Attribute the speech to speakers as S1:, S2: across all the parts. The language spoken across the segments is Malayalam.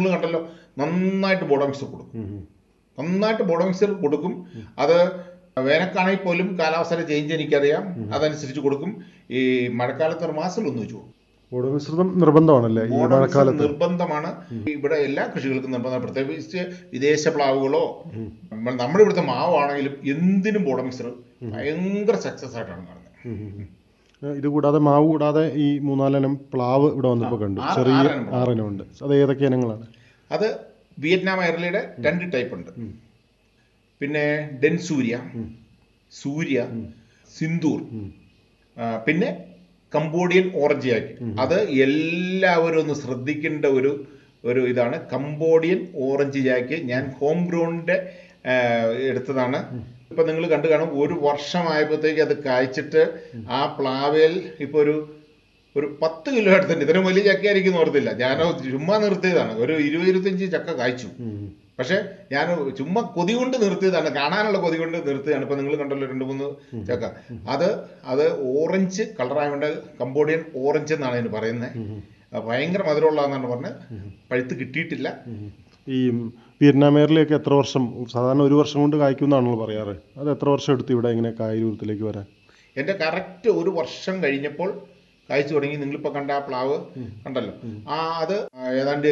S1: നിങ്ങൾ കണ്ടല്ലോ നന്നായിട്ട് ബോഡോ മിക്സർ കൊടുക്കും നന്നായിട്ട് ബോഡോ മിക്സർ കൊടുക്കും അത് വേനൽക്കാണെങ്കിൽ പോലും കാലാവസ്ഥയുടെ ചേഞ്ച് എനിക്കറിയാം അതനുസരിച്ച് കൊടുക്കും ഈ മഴക്കാലത്ത് ഒരു മാസത്തിൽ ഒന്ന് വെച്ചു കൊടുക്കും
S2: ഓട മിശ്രിതം നിർബന്ധമാണല്ലേ ഈ
S1: ബോഡോ മിക്സർ
S2: മഴക്കാലത്ത്
S1: നിർബന്ധമാണ് ഇവിടെ എല്ലാ കൃഷികൾക്കും നിർബന്ധം പ്രത്യേകിച്ച് വിദേശ പ്ലാവുകളോ നമ്മൾ- നമ്മുടെ ഇവിടുത്തെ മാവാണെങ്കിലും എന്തിനും ബോഡോ മിക്സർ ഭയങ്കര സക്സസ് ആയിട്ടാണ് കാണുന്നത്
S2: ഉം, ഉം, ഉം. ഏഹ് ഇത് കൂടാതെ മാവ് കൂടാതെ ഈ മൂന്നാലിനം പ്ലാവ് ഇവിടെ വന്നപ്പോൾ കണ്ടു
S1: ആറ്-
S2: ചെറിയ
S1: ആറിനം പ്ലാവ്.
S2: ആറിനം ഉണ്ട് അത് ഏതൊക്കെ ഇനങ്ങളാണ്
S1: അത് വിയറ്റ്നാം എയർലിയുടെ രണ്ട് ടൈപ്പ് ഉണ്ട് പിന്നെ ഡെൻ സൂര്യ സൂര്യ സിന്ദൂർ ആ, പിന്നെ കംബോഡിയൻ ഓറഞ്ച് ജാക്ക് അത് എല്ലാവരും ഒന്ന് ശ്രദ്ധിക്കേണ്ട ഒരു ഒരു ഇതാണ് കംബോഡിയൻ ഓറഞ്ച് ജാക്ക് ഞാൻ ഹോം ഗ്രൗണ്ടിന്റെ എടുത്തതാണ് ഇപ്പൊ നിങ്ങൾ കണ്ടു കാണും ഒരു വർഷമായപ്പോഴത്തേക്ക് അത് കായ്ച്ചിട്ട് ആ പ്ലാവേൽ ഇപ്പൊ ഒരു ഒരു പത്ത് കിലോ എടുത്തിട്ടുണ്ട് ഇത്രയും വലിയ ചക്കയായിരിക്കും ഓർത്തില്ല ഞാൻ ചുമ്മാ നിർത്തിയതാണ് ഒരു ഇരുപത് ഇരുപത്തഞ്ച് ചക്ക കായ്ച്ചു പക്ഷെ ഞാൻ ചുമ്മാ കൊതി കൊണ്ട് നിർത്തിയതാണ് കാണാനുള്ള കൊതി കൊണ്ട് നിർത്തിയതാണ് ഇപ്പൊ നിങ്ങൾ കണ്ടല്ലോ രണ്ട് മൂന്ന് ചക്ക അത് അത് ഓറഞ്ച് കളറായതുകൊണ്ട് കംബോഡിയൻ ഓറഞ്ച് എന്നാണ് അതിന് പറയുന്നത് ഭയങ്കര മധുരമുള്ളതെന്നാണ് പറഞ്ഞത് പഴുത്ത് കിട്ടിയിട്ടില്ല
S2: ഈ വിയറ്റ്നാമേറിലേക്ക് എത്ര വർഷം സാധാരണ ഒരു വർഷം കൊണ്ട് കായ്ക്കുമെന്നാണല്ലോ പറയാറ് അത് എത്ര വർഷം എടുത്തു ഇവിടെ ഇങ്ങനെ കായരൂപത്തിലേക്ക് വരാൻ
S1: എന്റെ കറക്റ്റ് ഒരു വർഷം കഴിഞ്ഞപ്പോൾ കായ്ച്ചു തുടങ്ങി നിങ്ങളിപ്പോ കണ്ട ആ പ്ലാവ് കണ്ടല്ലോ ആ അത് ഏതാണ്ട്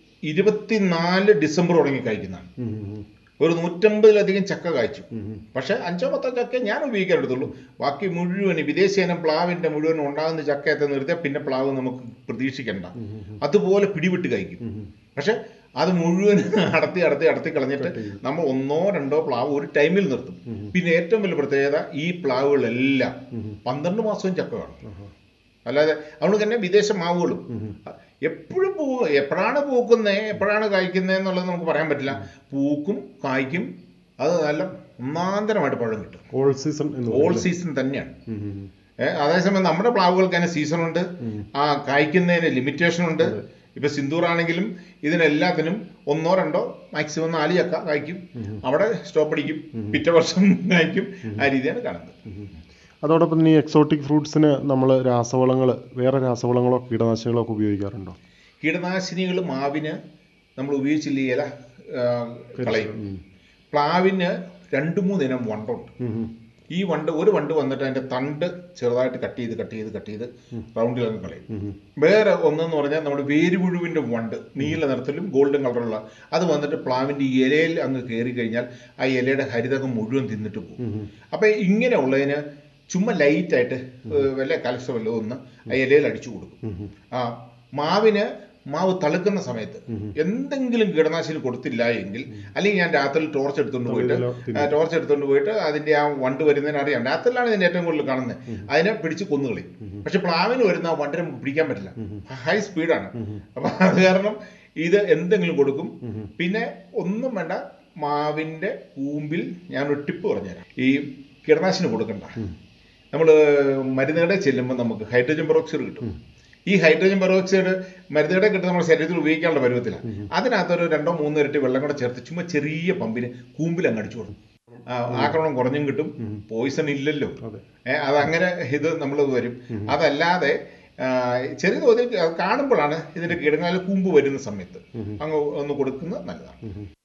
S1: ഇരുപത്തിനാല് ഡിസംബർ തുടങ്ങി കായ്ക്കുന്നതാണ്
S2: ഉം, ഉം, ഉം.
S1: ഒരു നൂറ്റമ്പതിലധികം ചക്ക കായ്ച്ചു
S2: ഉം, ഉം.
S1: പക്ഷെ അഞ്ചോ പത്തോ ചക്ക ഞാൻ ഉപയോഗിക്കാൻ എടുത്തുള്ളൂ ബാക്കി മുഴുവൻ വിദേശീയനം പ്ലാവിന്റെ മുഴുവൻ ഉണ്ടാകുന്ന ചക്കയത്തെ നിർത്തിയാൽ പിന്നെ പ്ലാവ് നമുക്ക് പ്രതീക്ഷിക്കണ്ട അതുപോലെ പിടിവിട്ട് കഴിക്കും പക്ഷെ അത് മുഴുവൻ അടത്തി അടത്തി അടത്തി കളഞ്ഞിട്ട് നമ്മൾ ഒന്നോ രണ്ടോ പ്ലാവ് ഒരു ടൈമിൽ നിർത്തും പിന്നെ ഏറ്റവും വലിയ പ്രത്യേകത ഈ പ്ലാവുകളെല്ലാം പന്ത്രണ്ട് മാസവും ചക്ക കാണും അല്ലാതെ അതുകൊണ്ട് തന്നെ വിദേശ മാവുകളും എപ്പോഴും പൂ എപ്പോഴാണ് പൂക്കുന്നേ എപ്പോഴാണ് കായ്ക്കുന്നത് എന്നുള്ളത് നമുക്ക് പറയാൻ പറ്റില്ല പൂക്കും കായ്ക്കും അത് നല്ല ഒന്നാന്തരമായിട്ട് പഴം കിട്ടും
S2: ഓൾ സീസൺ എന്ന്
S1: ഓൾ സീസൺ തന്നെയാണ്
S2: ഉം, ഉം, ഉം.
S1: ഏഹ് അതേസമയം നമ്മുടെ പ്ലാവുകൾക്ക് അതിന് സീസൺ ഉണ്ട് ആ കായ്ക്കുന്നതിന് ലിമിറ്റേഷൻ ഉണ്ട് ഇപ്പൊ സിന്ദൂർ ആണെങ്കിലും ഇതിനെല്ലാത്തിനും ഒന്നോ രണ്ടോ മാക്സിമം നാല് ചക്ക കായ്ക്കും അവിടെ സ്റ്റോപ്പ് അടിക്കും പിറ്റേ വർഷം കായ്ക്കും ആ രീതിയാണ് കാണുന്നത്
S2: അതോടൊപ്പം തന്നെ ഈ എക്സോട്ടിക് ഫ്രൂട്ട്സിന് നമ്മൾ രാസവളങ്ങൾ വേറെ രാസവളങ്ങളോ കീടനാശിനികളോ ഒക്കെ ഉപയോഗിക്കാറുണ്ടോ
S1: കീടനാശിനികൾ മാവിന് നമ്മൾ ഉപയോഗിച്ചില്ല ഈ ഇല ആ, കളയും പ്ലാവിന് രണ്ട് മൂന്ന് ഇനം വണ്ടുണ്ട്
S2: ഉം, ഉം.
S1: ഈ വണ്ട് ഒരു വണ്ട് വന്നിട്ട് അതിന്റെ തണ്ട് ചെറുതായിട്ട് കട്ട് ചെയ്ത് കട്ട് ചെയ്ത് കട്ട് ചെയ്ത് റൗണ്ടിൽ അങ്ങ് കളയും വേറെ ഒന്നെന്ന് പറഞ്ഞാൽ നമ്മുടെ വേരുപുഴുവിന്റെ വണ്ട് നീല നിറത്തിലും ഗോൾഡൻ കളറുള്ള അത് വന്നിട്ട് പ്ലാവിന്റെ ഈ ഇലയിൽ അങ്ങ് കയറി കഴിഞ്ഞാൽ ആ ഇലയുടെ ഹരിതകം മുഴുവൻ തിന്നിട്ട് പോകും അപ്പൊ ഇങ്ങനെ ഉള്ളതിന് ചുമ്മാ ലൈറ്റ് ആയിട്ട് ഏഹ്, വല്ല കലശ വല്ലതും ഒന്ന് ആ ഇലയിൽ അടിച്ചു കൊടുക്കും ആ മാവിന് മാവ് തളുക്കുന്ന സമയത്ത് എന്തെങ്കിലും കീടനാശിനി കൊടുത്തില്ല എങ്കിൽ അല്ലെങ്കിൽ ഞാൻ രാത്രി ടോർച്ച് എടുത്തുകൊണ്ട് പോയിട്ട് ആ, ടോർച്ച് എടുത്തുകൊണ്ട് പോയിട്ട് അതിന്റെ ആ വണ്ട് വരുന്നതിന് അറിയാം രാത്രിയിലാണ് ഇതിന്റെ ഏറ്റവും കൂടുതൽ കാണുന്നത് അതിനെ പിടിച്ച് കൊന്നുകളയും പക്ഷെ പ്ലാവിന് വരുന്ന ആ വണ്ടിനെ നമുക്ക് പിടിക്കാൻ പറ്റില്ല ഹൈ സ്പീഡാണ് അപ്പൊ അത് കാരണം ഇത് എന്തെങ്കിലും കൊടുക്കും പിന്നെ ഒന്നും വേണ്ട മാവിന്റെ കൂമ്പിൽ ഞാൻ ഒരു ടിപ്പ് പറഞ്ഞുതരാം ഈ കീടനാശിനി കൊടുക്കണ്ട നമ്മൾ മരുന്നുകടെ ചെല്ലുമ്പോൾ നമുക്ക് ഹൈഡ്രജൻ പെറോക്സൈഡ് കിട്ടും ഈ ഹൈഡ്രജൻ പെറോക്സൈഡ് മരുന്നുകടെ കിട്ടും നമ്മുടെ ശരീരത്തിൽ ഉപയോഗിക്കാനുള്ള പരുവത്തിലാണ് അതിനകത്തൊരു രണ്ടോ മൂന്നോ ഇരട്ടി വെള്ളം കൂടെ ചേർത്ത് ചുമ്മാ ചെറിയ പമ്പിന് കൂമ്പിൽ അങ്ങ് അടിച്ചു കൊടുക്കും ആ, ആക്രമണം കുറഞ്ഞും കിട്ടും പോയിസൺ ഇല്ലല്ലോ
S2: അതെ.
S1: ഏ, അതങ്ങനെ ഇത് നമ്മൾ വരും അതല്ലാതെ ആ, ചെറിയ തോതിൽ കാണുമ്പോഴാണ് ഇതിന്റെ കീടങ്ങളിൽ കൂമ്പ് വരുന്ന സമയത്ത് അങ്ങ് ഒന്ന് കൊടുക്കുന്നത് നല്ലതാണ്